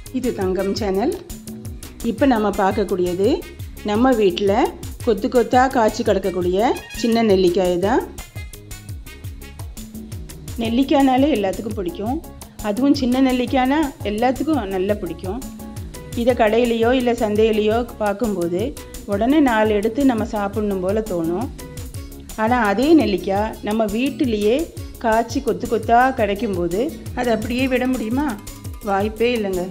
இது தங்கம் சேனல் இப்போ நம்ம பார்க்கக்கூடியது நம்ம வீட்டில் கொத்து கொத்தாக காய்ச்சி கிடக்கக்கூடிய சின்ன நெல்லிக்காய் தான் நெல்லிக்காய்னாலே எல்லாத்துக்கும் பிடிக்கும் அதுவும் சின்ன நெல்லிக்காய்னா எல்லாத்துக்கும் நல்லா பிடிக்கும் இதை கடையிலையோ இல்லை சந்தையிலையோ பார்க்கும்போது உடனே நாலு எடுத்து நம்ம சாப்பிடணும் போல் தோணும் ஆனால் அதே நெல்லிக்காய் நம்ம வீட்டிலேயே காய்ச்சி கொத்து கொத்தாக கிடைக்கும்போது அதை அப்படியே விட முடியுமா வாய்ப்பே இல்லைங்க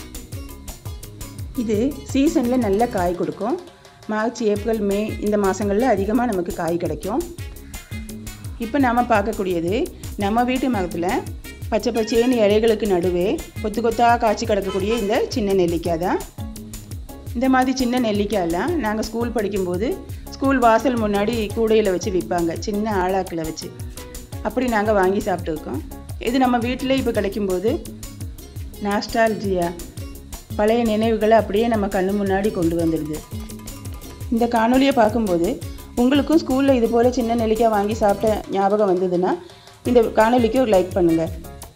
இது சீசனில் நல்ல காய் கொடுக்கும் மார்ச் ஏப்ரல் மே இந்த மாதங்களில் அதிகமாக நமக்கு காய் கிடைக்கும் இப்போ நாம் பார்க்கக்கூடியது நம்ம வீட்டு மரத்தில் பச்சை பச்சைன்னு இலைகளுக்கு நடுவே கொத்து கொத்தாக காய்ச்சி கிடக்கக்கூடிய இந்த சின்ன நெல்லிக்காய் தான் இந்த மாதிரி சின்ன நெல்லிக்காயெல்லாம் நாங்கள் ஸ்கூல் படிக்கும்போது ஸ்கூல் வாசல் முன்னாடி கூடையில் வச்சு விற்பாங்க சின்ன ஆளாக்கில் வச்சு அப்படி நாங்கள் வாங்கி சாப்பிட்டுருக்கோம் இது நம்ம வீட்டிலே இப்போ கிடைக்கும்போது நாஸ்டால்ஜியா பழைய நினைவுகளை அப்படியே நம்ம கண்ணு முன்னாடி கொண்டு வந்துடுது இந்த காணொலியை பார்க்கும்போது உங்களுக்கும் ஸ்கூலில் இது போல் சின்ன நெல்லிக்காய் வாங்கி சாப்பிட்ட ஞாபகம் வந்ததுன்னா இந்த காணொலிக்கு ஒரு லைக் பண்ணுங்கள்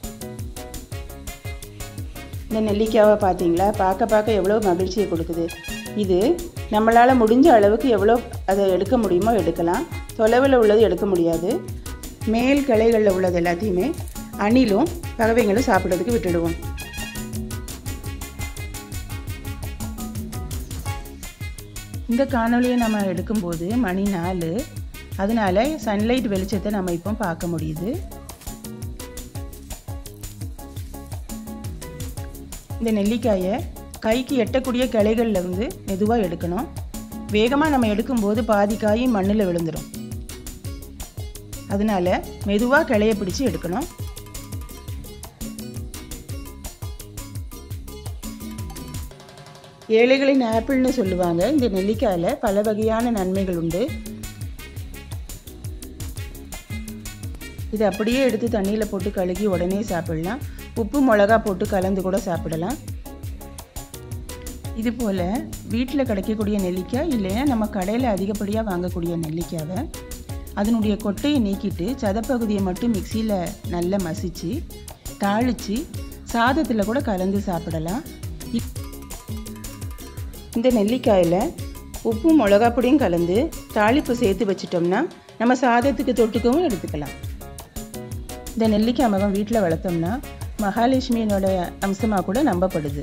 இந்த நெல்லிக்காவை பார்த்தீங்களா பார்க்க பார்க்க எவ்வளோ மகிழ்ச்சியை கொடுக்குது இது நம்மளால் முடிஞ்ச அளவுக்கு எவ்வளோ அதை எடுக்க முடியுமோ எடுக்கலாம் தொலைவில் உள்ளது எடுக்க முடியாது மேல் கிளைகளில் உள்ளது எல்லாத்தையுமே அணிலும் பறவைங்களும் சாப்பிட்றதுக்கு விட்டுடுவோம் இந்த காணொலியை நம்ம எடுக்கும்போது மணி நாலு அதனால சன்லைட் வெளிச்சத்தை நம்ம இப்போ பார்க்க முடியுது இந்த நெல்லிக்காயை கைக்கு எட்டக்கூடிய கிளைகளில் இருந்து மெதுவாக எடுக்கணும் வேகமாக நம்ம எடுக்கும்போது பாதி காய் மண்ணில் விழுந்துடும் அதனால மெதுவாக கிளைய பிடிச்சி எடுக்கணும் ஏழைகளின் ஆப்பிள்னு சொல்லுவாங்க இந்த நெல்லிக்காயில் பல வகையான நன்மைகள் உண்டு இது அப்படியே எடுத்து தண்ணியில் போட்டு கழுகி உடனே சாப்பிடலாம் உப்பு மிளகா போட்டு கலந்து கூட சாப்பிடலாம் இது போல் வீட்டில் கிடைக்கக்கூடிய நெல்லிக்காய் இல்லைன்னா நம்ம கடையில் அதிகப்படியாக வாங்கக்கூடிய நெல்லிக்காவை அதனுடைய கொட்டையை நீக்கிட்டு சதப்பகுதியை மட்டும் மிக்சியில் நல்லா மசித்து தாளித்து சாதத்தில் கூட கலந்து சாப்பிடலாம் இந்த நெல்லிக்காயில் உப்பு மிளகாப்பொடியும் கலந்து தாளிப்பு சேர்த்து வச்சிட்டோம்னா நம்ம சாதத்துக்கு தொட்டுக்கவும் எடுத்துக்கலாம் இந்த நெல்லிக்காய் மகம் வீட்டில் வளர்த்தோம்னா மகாலட்சுமியினோட அம்சமாக கூட நம்பப்படுது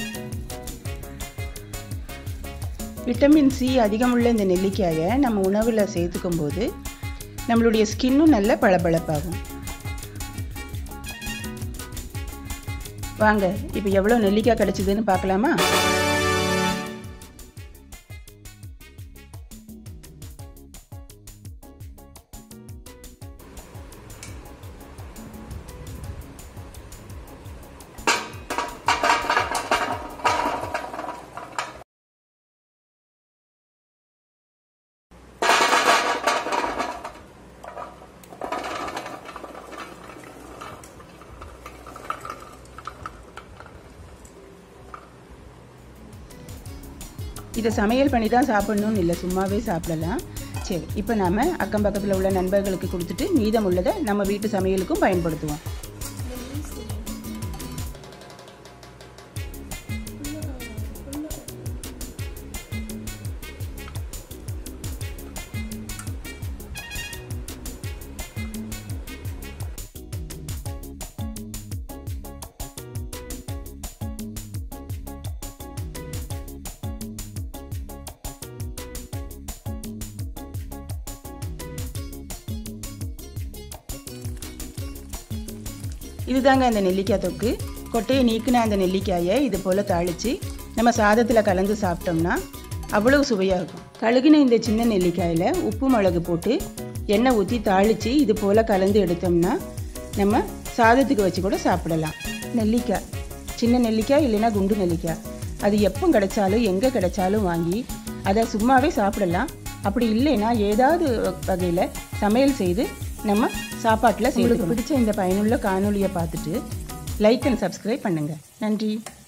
விட்டமின் சி அதிகமுள்ள இந்த நெல்லிக்காயை நம்ம உணவில் சேர்த்துக்கும் போது நம்மளுடைய ஸ்கின்னும் நல்ல பளபளப்பாகும் வாங்க இப்போ எவ்வளோ நெல்லிக்காய் கிடச்சிதுன்னு பார்க்கலாமா இதை சமையல் பண்ணி தான் சாப்பிடணும்னு இல்லை சும்மாவே சாப்பிடலாம் சரி இப்போ நாம் அக்கம் பக்கத்தில் உள்ள நண்பர்களுக்கு கொடுத்துட்டு மீதம் உள்ளதை நம்ம வீட்டு சமையலுக்கும் பயன்படுத்துவோம் இதுதாங்க அந்த நெல்லிக்காய் தொக்கு கொட்டையை நீக்கின அந்த நெல்லிக்காயை இது போல் தாளித்து நம்ம சாதத்தில் கலந்து சாப்பிட்டோம்னா அவ்வளவு சுவையாக இருக்கும் கழுகின இந்த சின்ன நெல்லிக்காயில் உப்பு மிளகு போட்டு எண்ணெய் ஊற்றி தாளித்து இது போல் கலந்து எடுத்தோம்னா நம்ம சாதத்துக்கு வச்சு கூட சாப்பிடலாம் நெல்லிக்காய் சின்ன நெல்லிக்காய் இல்லைன்னா குண்டு நெல்லிக்காய் அது எப்போ கிடைச்சாலும் எங்கே கிடைச்சாலும் வாங்கி அதை சும்மாவே சாப்பிடலாம் அப்படி இல்லைன்னா ஏதாவது வகையில் சமையல் செய்து நம்ம சாப்பாட்டில் உங்களுக்கு பிடிச்ச இந்த பயனுள்ள காணொலியை பார்த்துட்டு லைக் அண்ட் சப்ஸ்கிரைப் பண்ணுங்கள் நன்றி